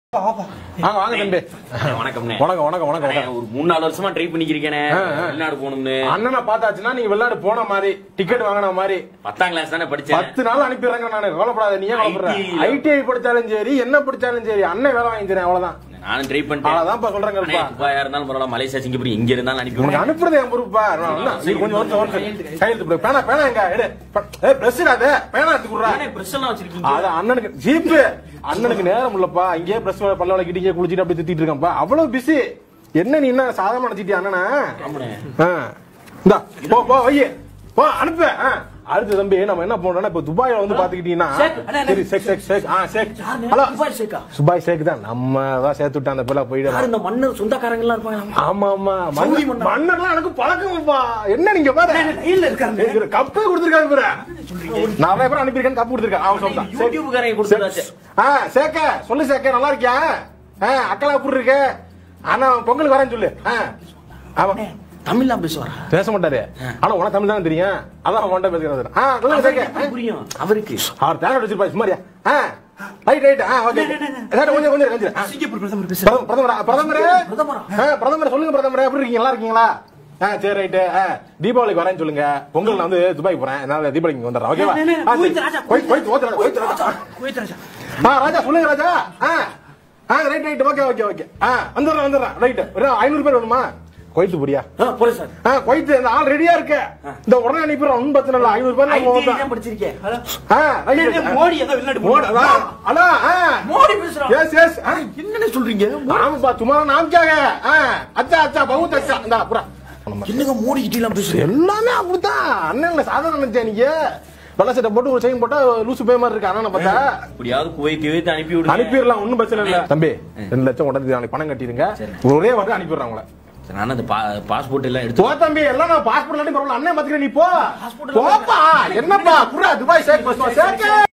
வாங்க வாங்க தம்பி வணக்கம்ண்ணே வணக்கம் வணக்கம் வணக்கம் அண்ணே, வணக்கம் ஒரு மூணு நாலு வருஷமா ட்ரை பண்ணிக்கிறேனே ஆ, ஆ. வெளிநாடு போகணும்னு அண்ணனை பார்த்தாச்சுன்னா நீங்க வெளிநாடு போன மாதிரி டிக்கெட் வாங்கின மாதிரி பத்தாம் கிளாஸ் தானே படிச்சேன் பத்து நாள் அனுப்பிடுறாங்க நானு கவலைப்படாத நீ ஏன் கவலைப்படுற IT ல. ஐடிஐ படிச்சாலும் சரி என்ன படிச்சாலும் சரி அண்ணன் வேலை வாங்கி தரேன் அவ்வளவுதான் நானும் ட்ரை பண்ணிட்டேன் அவ்வளவுதான்ப்பா சொல்றேங்க அண்ணே, துபாயா இருந்தாலும் பரவாயில்ல மலேசியா சிங்கப்பூர் எங்க இருந்தாலும் அனுப்பி உனக்கு விடுங்க. அனுப்புறது என் பொறுப்பா நான் என்ன, நீ கொஞ்சம் வருஷம் வருஷம் கையெழுத்து போடு பேனா பேனா எங்க எடு ஏ பிரஸ் அது பேனா எடுத்து குடுறா அண்ணே, பிரஷ் எல்லாம் வச்சிருக்கீங்க அது அண்ணனுக்கு ஜீப்பு அண்ணனுக்கு நேரம் இல்லப்பா இங்கேயே பிரஸ் பல்ல வளைக்கிட்டு இங்கே குளிச்சிட்டு அப்படி திட்டிட்டு இருக்கான்ப்பா அவ்வளவு பிஸி என்ன நீ என்ன சாதமா நினைச்சிட்டியா அண்ணனா ஆமாண்ணே. ஆ. இந்தா போ போ வை போ அனுப்பு ஆ. அடுத்து தம்பி நம்ம என்ன பண்றோம்னா இப்ப துபாயில வந்து பாத்துக்கிட்டீங்கன்னா ஷேக், அண்ணே, அண்ணே. சரி ஷேக் ஷேக் ஷேக் ஆ ஷேக் யாருண்ணே? ஹலோ துபாய் ஷேக்கா? துபாய் ஷேக் தான் நம்ம தான் சேர்த்து விட்டான் அந்த பிள்ளை யார் போயிடு இந்த மன்னர் சொந்தக்காரங்க எல்லாம் இருப்பாங்க ஆமா ஆமா சவுதி மன்னர் மன்னர். மன்னர்லாம் எனக்கு பழக்கம்ப்பா என்ன நீங்க பாரு இல்ல இருக்காரு கப்பே கொடுத்துருக்காரு பாரு நான் பேர் அனுப்பியிருக்கேன் கப்பு கொடுத்துருக்கேன் அவன் சொல்லிட்டான் சரி. யூடியூப்காரங்க கொடுத்ததாச்சு ஆ சேக்க சொல்லு சேக்க நல்லா இருக்கியா ஆ அக்கலா எப்படி இருக்க ஆனா பொங்கலுக்கு வரேன்னு சொல்லு ஆ ஆமா தமிழ்லாம் பேசுவாரா பேச மாட்டாரு ஆனா உனக்கு தமிழ் தானே தெரியும் அதான் அவன்கிட்ட பேசுறாரு ஆ சொல்லுங்க சேக்க எப்படி புரியும் அவருக்கு அவர் தேங்காய் வச்சிருப்பா சும்மாரியா ஆ ரைட் ரைட் ஆ ஓகே சார் கொஞ்சம் கொஞ்சம் கொஞ்சம் ஆ. சிங்கப்பூர் பிரதமர் பேசுறாரு பிரதமர் பிரதமரே பிரதமரே பிரதமரா? ஆ, பிரதமர் சொல்லுங்க பிரதமரே எப்படி இருக்கீங்க நல்லா இருக்கீங்களா ஆ சரி ரைட்டு தீபாவளிக்கு வரேன்னு சொல்லுங்க பொங்கல் நான் வந்து துபாய்க்கு போறேன் என்னால தீபாவளிக்கு இங்க வந்துடுறேன் ஓகேவா நே, நே, நே, ஆ, சரி. Kuwait Raja, Kuwait, Kuwait, Kuwait Raja, Kuwait Raja. Kuwait Raja ஆ ராஜா சொல்லுங்க ராஜா ஆ ஆ right right okay okay okay ஆ வந்துடுறேன் வந்துடுறேன் ரைட் ஒரு ஐநூறு பேர் வேணுமா குவைத்து போறியா ஆ, போறேன் சார் ஆ குவைத்து இந்த ஆள் ரெடியா இருக்க இந்த உடனே அனுப்பிடுறோம் ஒன்றும் பிரச்சனை இல்லை ஐநூறு பேர் நான் ஐடி போவேன். தான் படிச்சிருக்கேன் ஹலோ. ஆ நே, ரைட் நே, மோடி ஏதோ வெளிநாடு மோடி போறாரு. அதான் அண்ணா ஆ மோடி பேசுறான் எஸ் எஸ் ஆ என்னன்னு சொல்றீங்க ஆமாப்பா तुम्हारा नाम क्या है हाँ, अच्छा अच्छा बहुत अच्छा இந்த புறா என்னங்க மோடி கிட்ட எல்லாம் பேசுறீங்க எல்லாமே அப்படித்தான் அண்ணன் சாதாரண நினைச்சா நீங்க வெள்ள சட்டை போட்டு ஒரு செயின் போட்டா லூசு பே மாதிரி இருக்கு அண்ணனை பார்த்தா எப்படியாவது குவைத் குவைத் அனுப்பி விடுங்க அனுப்பிடலாம் ஒண்ணும் பிரச்சனை இல்ல தம்பி ரெண்டு லட்சம் உடனே நாளைக்கு பணம் கட்டிடுங்க ஒரே வாரம் அனுப்பிடுறேன் உங்களை சரி, நானும் அந்த பாஸ்போர்ட் எல்லாம் எடுத்து போ தம்பி எல்லாம் நான் பாஸ்போர்ட் இல்லாட்டி பரவாயில்ல அண்ணன் பாத்துக்கிறேன் நீ போ போப்பா என்னப்பா புறா துபாய் சேர்க்க சேர்க்க